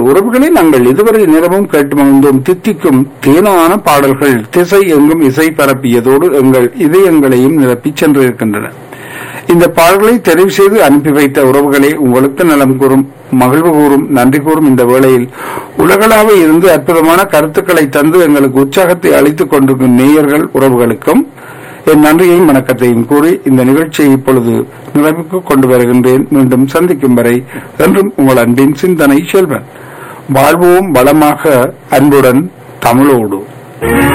உறவுகளை நாங்கள் இதுவரை நிலவும் கேட்டு மகிழ்ந்தோம் தித்திக்கும் தேனான பாடல்கள் திசை எங்கும் இசை பரப்பியதோடு எங்கள் இதயங்களையும் நிரப்பிச் சென்றிருக்கின்றன இந்த பாடல்களை தெரிவு செய்து அனுப்பி வைத்த உறவுகளே உங்களுக்கு நலம் கூறும் மகிழ்வு கூறும் நன்றி கூறும் இந்த வேளையில் உலகளாக இருந்து அற்புதமான கருத்துக்களை தந்து எங்களுக்கு உற்சாகத்தை அளித்துக் கொண்டிருக்கும் நேயர்கள் உறவுகளுக்கும் என் நன்றியையும் வணக்கத்தையும் கூறி இந்த நிகழ்ச்சியை இப்பொழுது நிறைவுக்கு கொண்டு வருகின்றேன் மீண்டும் சந்திக்கும் வரை என்றும் உங்கள் அன்பின் சிந்தனை செல்வன் வாழ்வோம் வளமாக அன்புடன் தமிழோடு